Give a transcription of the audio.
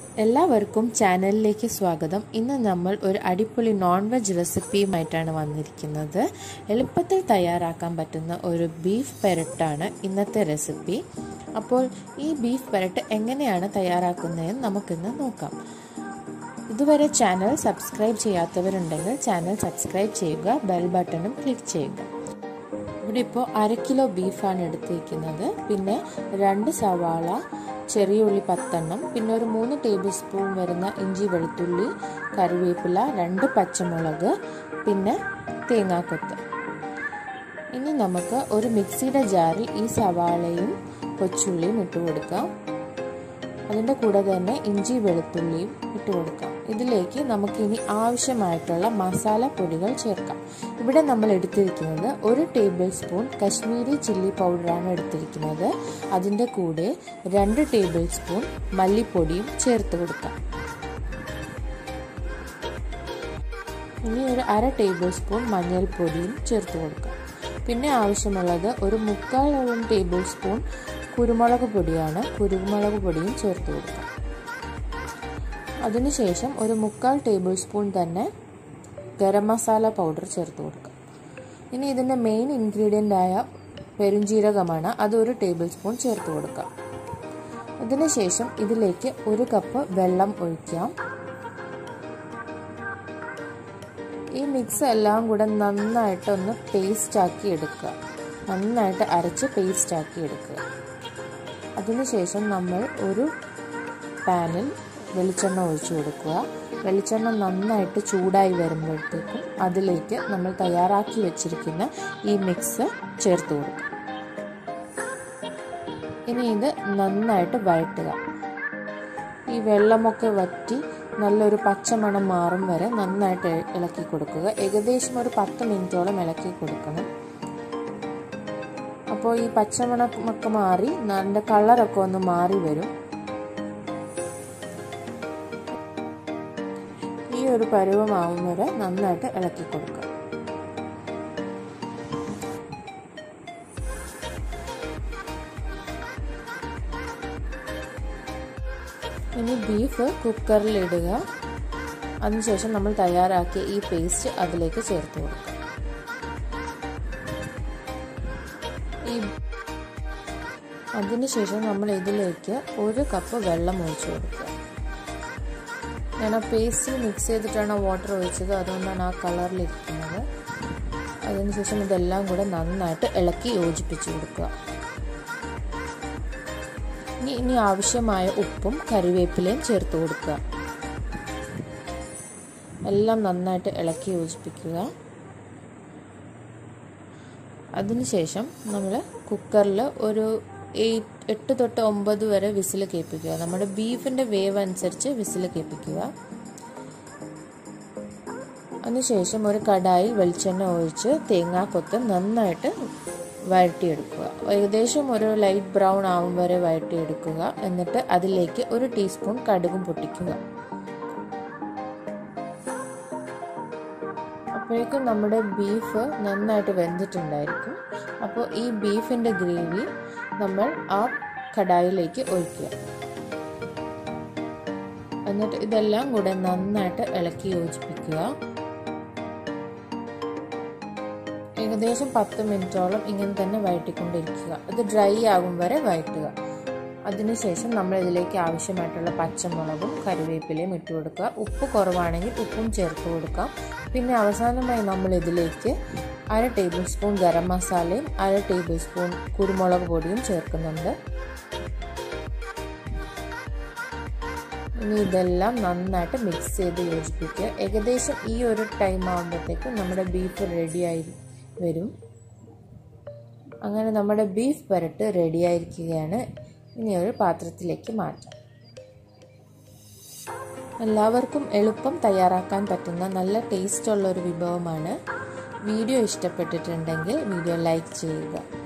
എല്ലാവർക്കും ചാനലിലേക്ക് സ്വാഗതം ഇന്ന് നമ്മൾ ഒരു അടിപൊളി നോൺ വെജ് റെസിപ്പിയുമായിട്ടാണ് വന്നിരിക്കുന്നത് എളുപ്പത്തിൽ തയ്യാറാക്കാൻ പറ്റുന്ന ഒരു ബീഫ് പെരട്ടാണ് ഇന്നത്തെ റെസിപ്പി അപ്പോൾ ഈ ബീഫ് പെരട്ട് എങ്ങനെയാണ് തയ്യാറാക്കുന്നതെന്ന് നമുക്കിന്ന് നോക്കാം ഇതുവരെ ചാനൽ സബ്സ്ക്രൈബ് ചെയ്യാത്തവരുണ്ടെങ്കിൽ ചാനൽ സബ്സ്ക്രൈബ് ചെയ്യുക ബെൽ ബട്ടണും ക്ലിക്ക് ചെയ്യുക ഇവിടെ ഇപ്പോൾ അര കിലോ ബീഫാണ് എടുത്തിരിക്കുന്നത് പിന്നെ രണ്ട് സവാള ചെറിയ ഉള്ളി പത്തെണ്ണം പിന്നെ ഒരു മൂന്ന് ടേബിൾ സ്പൂൺ വരുന്ന ഇഞ്ചി വെളുത്തുള്ളി കറിവേപ്പില രണ്ട് പച്ചമുളക് പിന്നെ തേങ്ങാക്കൊത്ത് ഇനി നമുക്ക് ഒരു മിക്സിയുടെ ജാറിൽ ഈ സവാളയും കൊച്ചുള്ളിയും ഇട്ട് കൊടുക്കാം അതിൻ്റെ കൂടെ തന്നെ ഇഞ്ചി വെളുത്തുള്ളിയും ഇട്ട് കൊടുക്കാം ഇതിലേക്ക് നമുക്ക് ഇനി ആവശ്യമായിട്ടുള്ള മസാല പൊടികൾ ചേർക്കാം ഇവിടെ നമ്മൾ എടുത്തിരിക്കുന്നത് ഒരു ടേബിൾ സ്പൂൺ കശ്മീരി ചില്ലി പൗഡറാണ് എടുത്തിരിക്കുന്നത് അതിൻ്റെ കൂടെ രണ്ട് ടേബിൾ സ്പൂൺ മല്ലിപ്പൊടിയും ചേർത്ത് കൊടുക്കാം ഇനി ഒരു അര ടേബിൾ സ്പൂൺ മഞ്ഞൾപ്പൊടിയും ചേർത്ത് കൊടുക്കാം പിന്നെ ആവശ്യമുള്ളത് ഒരു മുക്കാലോളം ടേബിൾ സ്പൂൺ കുരുമുളക് പൊടിയാണ് കുരുമുളക് പൊടിയും ചേർത്ത് കൊടുക്കാം അതിനുശേഷം ഒരു മുക്കാൽ ടേബിൾ സ്പൂൺ തന്നെ ഗരം മസാല പൗഡർ ചേർത്ത് കൊടുക്കാം ഇനി ഇതിൻ്റെ മെയിൻ ഇൻഗ്രീഡിയൻ്റ് ആയ പെരുംജീരകമാണ് അത് ഒരു ടേബിൾ സ്പൂൺ ചേർത്ത് കൊടുക്കാം അതിനുശേഷം ഇതിലേക്ക് ഒരു കപ്പ് വെള്ളം ഒഴിക്കാം ഈ മിക്സ് എല്ലാം കൂടെ നന്നായിട്ടൊന്ന് പേസ്റ്റ് ആക്കി എടുക്കുക നന്നായിട്ട് അരച്ച് പേസ്റ്റ് ആക്കി എടുക്കുക അതിനുശേഷം നമ്മൾ ഒരു പാനിൽ വെളിച്ചെണ്ണ ഒഴിച്ചു കൊടുക്കുക വെളിച്ചെണ്ണ നന്നായിട്ട് ചൂടായി വരുമ്പോഴത്തേക്കും അതിലേക്ക് നമ്മൾ തയ്യാറാക്കി വെച്ചിരിക്കുന്ന ഈ മിക്സ് ചേർത്ത് കൊടുക്കുക ഇനി ഇത് നന്നായിട്ട് വഴട്ടുക ഈ വെള്ളമൊക്കെ വറ്റി നല്ലൊരു പച്ചമണം മാറും വരെ നന്നായിട്ട് ഇളക്കി കൊടുക്കുക ഏകദേശം ഒരു പത്ത് മിനിറ്റോളം ഇളക്കി കൊടുക്കണം അപ്പോൾ ഈ പച്ചമണമൊക്കെ മാറി നല്ല കളറൊക്കെ ഒന്ന് മാറി വരും ഈ ഒരു പരുവമാവും വരെ നന്നായിട്ട് ഇളക്കി കൊടുക്കുക ഇനി ബീഫ് കുക്കറിൽ ഇടുക അതിനുശേഷം നമ്മൾ തയ്യാറാക്കിയ ഈ പേസ്റ്റ് അതിലേക്ക് ചേർത്ത് കൊടുക്കുക ഈ അതിനുശേഷം നമ്മൾ ഇതിലേക്ക് ഒരു കപ്പ് വെള്ളം ഒഴിച്ചു കൊടുക്കുക ഞാൻ ആ പേസ്റ്റ് മിക്സ് ചെയ്തിട്ടാണ് വാട്ടർ ഒഴിച്ചത് അതുകൊണ്ടാണ് ആ കളറിലിരിക്കുന്നത് അതിനുശേഷം ഇതെല്ലാം കൂടെ നന്നായിട്ട് ഇളക്കി യോജിപ്പിച്ച് കൊടുക്കുക ഇനി ഇനി ആവശ്യമായ ഉപ്പും കറിവേപ്പിലയും ചേർത്ത് കൊടുക്കുക എല്ലാം നന്നായിട്ട് ഇളക്കി യോജിപ്പിക്കുക അതിനുശേഷം നമ്മൾ കുക്കറിൽ ഒരു എയ്റ്റ് എട്ട് തൊട്ട് ഒമ്പത് വരെ വിസിൽ കേൾപ്പിക്കുക നമ്മുടെ ബീഫിൻ്റെ വേവ് അനുസരിച്ച് വിസിൽ കേൾപ്പിക്കുക അതിനുശേഷം ഒരു കടായിൽ വെളിച്ചെണ്ണ ഒഴിച്ച് തേങ്ങാക്കൊത്ത് നന്നായിട്ട് വഴറ്റിയെടുക്കുക ഏകദേശം ഒരു ലൈറ്റ് ബ്രൗൺ ആവും വരെ വഴറ്റിയെടുക്കുക എന്നിട്ട് അതിലേക്ക് ഒരു ടീസ്പൂൺ കടുകും പൊട്ടിക്കുക അപ്പോഴേക്കും നമ്മുടെ ബീഫ് നന്നായിട്ട് വെന്തിട്ടുണ്ടായിരിക്കും അപ്പോൾ ഈ ബീഫിൻ്റെ ഗ്രേവി നമ്മൾ ആ കടായിലേക്ക് ഒഴിക്കുക എന്നിട്ട് ഇതെല്ലാം കൂടെ നന്നായിട്ട് ഇളക്കി യോജിപ്പിക്കുക ഏകദേശം പത്ത് മിനിറ്റോളം ഇങ്ങനെ തന്നെ വഴറ്റിക്കൊണ്ടിരിക്കുക ഇത് ഡ്രൈ ആകും വരെ വഴറ്റുക അതിനുശേഷം നമ്മൾ ഇതിലേക്ക് ആവശ്യമായിട്ടുള്ള പച്ചമുളകും കറിവേപ്പിലയും ഇട്ട് കൊടുക്കുക ഉപ്പ് കുറവാണെങ്കിൽ ഉപ്പും ചേർത്ത് കൊടുക്കാം പിന്നെ അവസാനമായി നമ്മൾ ഇതിലേക്ക് അര ടേബിൾ സ്പൂൺ ഗരം മസാലയും അര ടേബിൾ സ്പൂൺ കുരുമുളക് പൊടിയും ചേർക്കുന്നുണ്ട് ഇനി ഇതെല്ലാം നന്നായിട്ട് മിക്സ് ചെയ്ത് യോജിപ്പിക്കുക ഏകദേശം ഈ ഒരു ടൈം ആകുമ്പോഴത്തേക്കും നമ്മുടെ ബീഫ് റെഡിയായി വരും അങ്ങനെ നമ്മുടെ ബീഫ് പരട്ട് റെഡിയായിരിക്കുകയാണ് ഇനി ഒരു പാത്രത്തിലേക്ക് മാറ്റാം എല്ലാവർക്കും എളുപ്പം തയ്യാറാക്കാൻ പറ്റുന്ന നല്ല ടേസ്റ്റ് ഉള്ള ഒരു വിഭവമാണ് വീഡിയോ ഇഷ്ടപ്പെട്ടിട്ടുണ്ടെങ്കിൽ വീഡിയോ ലൈക്ക് ചെയ്യുക